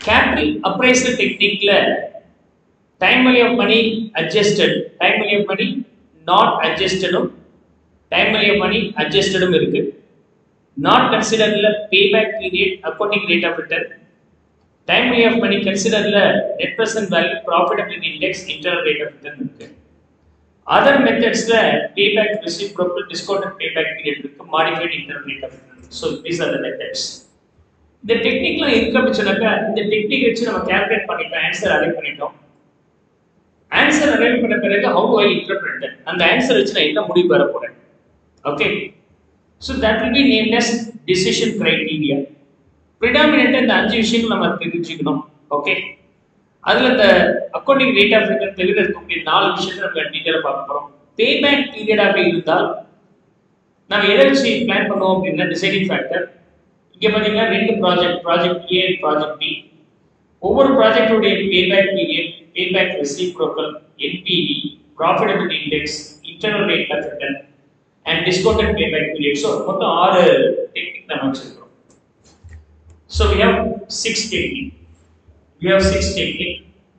Capital appraisal டெக்னிக்ல time value of money adjusted time value of money not அட்ஜஸ்டடும் time value of money அட்ஜஸ்டடும் இருக்கு not கன்சிடர்ல payback period accounting rate of return time value of money கன்சிடர்ல net present value profitability index internal rate of return இருக்கு other மெத்தட்ஸ்ல payback reciprocal discounted payback period இருக்கு modified internal rate of return so these are the methods இந்த டெக்னிக்லாம் இருக்கு அப்படின்னு சொன்னாக்கா இந்த டெக்னிக் வச்சு நம்ம கால்குலேட் பண்ணிட்டோம் ஆன்சர் அரைவ் பண்ணிட்டோம் ஆன்சர் அரைவ் பண்ண பிறகு ஹவு டு ஐ இன்டர்பிரட் அந்த ஆன்சர் வச்சு நான் என்ன முடிவு பெற போறேன் okay so that will be name as decision criteria ப்ரிடாமினெண்ட்டாக இந்த அஞ்சு விஷயங்கள் நம்ம தெரிஞ்சுக்கணும் ஓகே அதுல இந்த அக்கௌண்டிங் ரேட் ஆஃப் ரிட்டர்ன் தவிர இருக்கக்கூடிய நாலு விஷயத்தை நம்ம டீட்டெயிலாக பார்க்க போறோம் பேபேக் பீரியடாக இருந்தால் நம்ம எதை வச்சு பிளான் பண்ணுவோம் அப்படின்னா டிசைடிங் ஃபேக்டர் இங்க பாத்தீங்கன்னா ரெண்டு project project A project B ஒவ்வொரு ப்ராஜெக்டோடைய payback period payback reciprocal NPV profitability index internal rate of return and discounted payback period so மொத்தம் ஆறு டெக்னிக் நம்ம வச்சிருக்கிறோம் so we have six technique we have six technique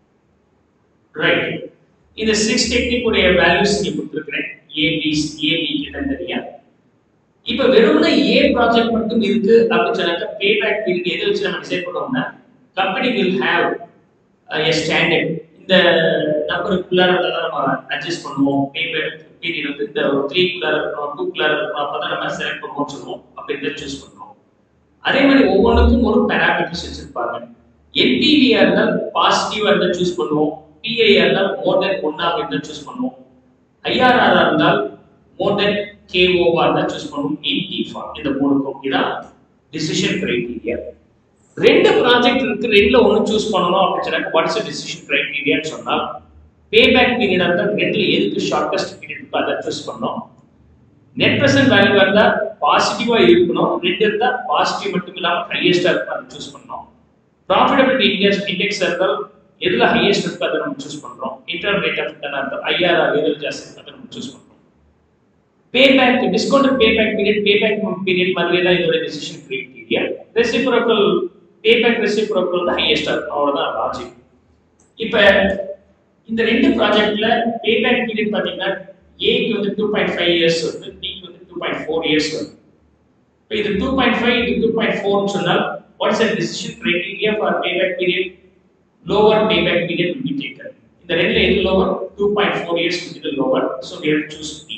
right இந்த six technique உடைய values இங்கே கொடுத்துருக்கிறேன் ஏபி ஏபிக்கு தனித்தனியா இப்போ வெறும்னா ஏ ப்ராஜெக்ட் மட்டும் இருக்கு அப்படின்னு சொன்னாக்க பே பேக் பீரியட் எதை வச்சு நம்ம டிசைட் பண்ணுவோம்னா company will have a standard இந்த நம்பருக்குள்ளார தான் நம்ம அட்ஜஸ்ட் பண்ணுவோம் பே பேக் பீரியட் வந்து இந்த ஒரு த்ரீ குள்ளார இருக்கணும் டூ குள்ளார இருக்கணும் அப்போ தான் நம்ம செலக்ட் பண்ணுவோம் சொல்லுவோம் அப்படின்னு சூஸ் பண்ணுவோம் அதே மாதிரி ஒவ்வொன்றுக்கும் ஒரு பேராமீட்டர்ஸ் வச்சிருப்பாங்க என்பிவியா இருந்தால் பாசிட்டிவா இருந்தால் சூஸ் பண்ணுவோம் பிஐஆ இருந்தால் மோர் தென் ஒன்னாக இருந்தால் சூஸ் பண்ணுவோம் ஐஆர்ஆர் இருந்தால் மோர் தென் கேஓவா இருந்தால் சூஸ் பண்ணுவோம் என்டி ஃபார் இந்த மூணுக்கும் இதான் டிசிஷன் கிரைட்டீரியா ரெண்டு ப்ராஜெக்ட் இருக்கு ரெண்டுல ஒன்று சூஸ் பண்ணணும் அப்படின்னு சொன்னாக்க வாட்ஸ் டிசிஷன் கிரைட்டீரியான்னு சொன்னால் பேபேக் பீரியட் இருந்தால் ரெண்டுல எதுக்கு ஷார்டஸ்ட் பீரியட் இருக்கோ அதை சூஸ் பண்ணோம் நெட் பிரசன்ட் வேல்யூ இருந்தால் பாசிட்டிவா இருக்கணும் ரெண்டு இருந்தா பாசிட்டிவ் மட்டும் இல்லாமல் ஹையஸ்டா இருக்கும் அதை சூஸ் பண்ணோம் ப்ராஃபிட்டபிலிட்டி இண்டெக்ஸ் இண்டெக்ஸ் இருந்தால் எதுல ஹையஸ்ட் இருக்கோ அதை நம்ம சூஸ் பண்றோம் இன்டர்னல் ரேட் ஆஃப் ரிட்டர்ன் இருந்தால் ஐஆர்ஆர் எதில் ஜாஸ்தி இருக்கோ அதை நம்ம சூஸ் பண்றோம் payback discount payback period payback period மாதிரி தான் இதோட decision criteria reciprocal payback reciprocal தான் ஹையஸ்டா இருக்கும் அவ்வளவுதான் லாஜிக் இப்போ இந்த ரெண்டு ப்ராஜெக்ட்ல பேபேக் பீரியட் பாத்தீங்கன்னா ஏக்கு வந்து டூ பாயிண்ட் ஃபைவ் இயர்ஸ் வருது பிக்கு வந்து டூ பாயிண்ட் ஃபோர் இயர்ஸ் வருது இப்போ இது டூ பாயிண்ட் ஃபைவ் இது டூ பாயிண்ட் ஃபோர்னு சொன்னால் what's a decision criteria for payback period lower payback period will be taken இந்த ரெண்டுல எது lower two point four years இது lower so we have to choose B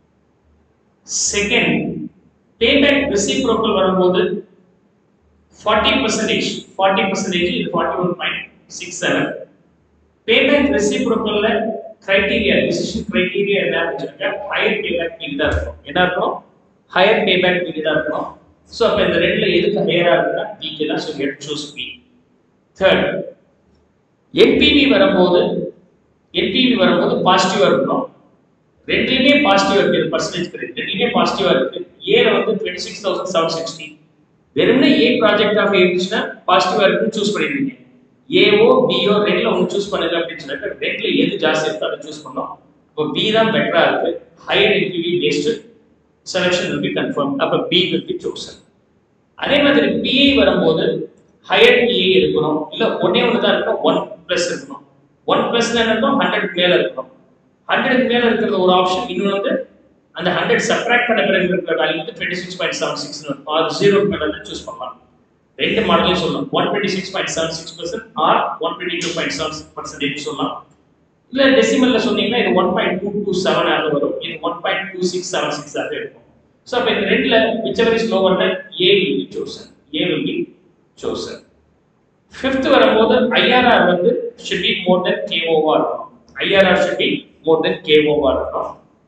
second payback reciprocal வரும்போது forty percentage forty percentage இது forty one point six seven payback ரெசிப்ரோக்கல்ல criteria decision criteria என்ன வச்சிருக்க higher பேபேக் பீரியடா இருக்கும் என்ன இருக்கும் ஹையர் பேபேக் பீரியடா இருக்கும் ஸோ அப்போ இந்த ரெண்டுல எதுக்கு ஹையரா இருக்குன்னா பிக்கு தான் so get choose B third NPV வரும்போது என்பிவி வரும்போது பாசிட்டிவா இருக்கணும் ரெண்டுலயுமே பாசிட்டிவா இருக்கு பர்சன்டேஜ் ரெண்டுலயுமே பாசிட்டிவா இருக்கு ஏல வந்து twenty six thousand seven sixty வெறும்னா ஏ ப்ராஜெக்ட் ஆஃப் இருந்துச்சுன்னா பாசிட்டிவா இருக்குன்னு சூஸ் பண்ணிடுவீங்க ஏஓ பிஓ ரெண்டுல ஒன்று சூஸ் பண்ணுங்க அப்படின்னு சொல்லிட்டு ரெண்டுல எது ஜாஸ்தி இருக்கோ அதை சூஸ் பண்ணோம் இப்போ பி தான் பெட்டரா இருக்கு higher NPV based selection will be confirmed அப்போ பி will be chosen அதே மாதிரி பிஐ வரும்போது ஹையர் பிஐ இருக்கணும் இல்ல ஒன்னே ஒன்று தான் இருக்கணும் ஒன் பிளஸ் இருக்கணும் ஒன் பிளஸ் என்ன இருக்கணும் ஹண்ட்ரட் மேல இருக்கணும் ஹண்ட்ரட் மேல இருக்கிறது ஒரு ஆப்ஷன் இன்னொன்று வந்து அந்த ஹண்ட்ரட் சப்ராக்ட் பண்ண பிறகு இருக்கிற வேல்யூ வந்து twenty six point seven six இருக்கும் அது ஜீரோ மேல வந்து சூஸ் பண்ணலாம் ரெண்டு மாடலையும் சொல்லலாம் one twenty six point seven six percent or one twenty two point seven six percentage சொல்லலாம் இல்ல டெசிமல்ல சொன்னீங்கன்னா இது one point two two seven ஆக வரும் இது one point two six seven six ஆக இருக்கும் ஸோ அப்போ இந்த ரெண்டுல whichever is lower A will be chosen A will be chosen fifth வரும்போது ஐஆர்ஆர் வந்து ஷுட் பி மோர் தென் கேஓவா இருக்கும் IRR should be more than கேஓவா இருக்கும்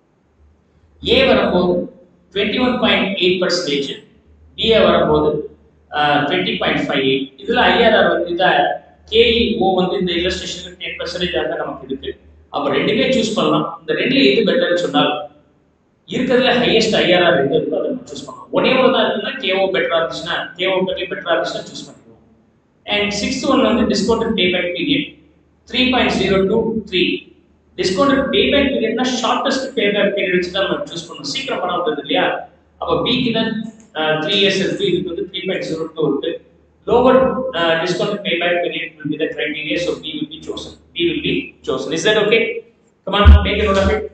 ஏ வரும்போது twenty one point eight percentage B A வரும்போது டுவெண்ட்டி பாயிண்ட் ஃபைவ் எயிட் இதில் IRR வந்து இதை கேஇஓ வந்து இந்த இல்லஸ்ட்ரேஷனுக்கு டென் பர்சன்டேஜ் ஆக நமக்கு இருக்கு அப்போ ரெண்டுமே சூஸ் பண்ணலாம் இந்த ரெண்டுல எது பெட்டர்னு சொன்னால் இருக்கிறதுல ஹையஸ்ட் ஐஆர்ஆர் எது இருக்கோ அதை நம்ம சூஸ் பண்ணலாம் ஒன்னே ஒன்று தான் இருக்குன்னா கேஓ பெட்டரா இருந்துச்சுன்னா கேஓ பற்றி பெட்டரா இருந்துச்சுன்னா சூஸ் பண்ணிடுவோம் அண்ட் சிக்ஸ்த் ஒன் வந்து discounted payback period three point zero two three discounted payback பீரியட்னா ஷார்டஸ்ட் பேபேக் பீரியட் வச்சு தான் நம்ம சூஸ் பண்ணணும் சீக்கிரம் பணம் வருது இல்லையா அப்போ பிக்கு தான் த்ரீ இயர்ஸ் இருக்கு இதுக்கு வந்து த்ரீ பாயிண்ட் ஜீரோ டூ இருக்கு lower uh, discounted payback period will be the criteria, so B will be chosen. B will be chosen. Is that okay? Come on, make a note of it.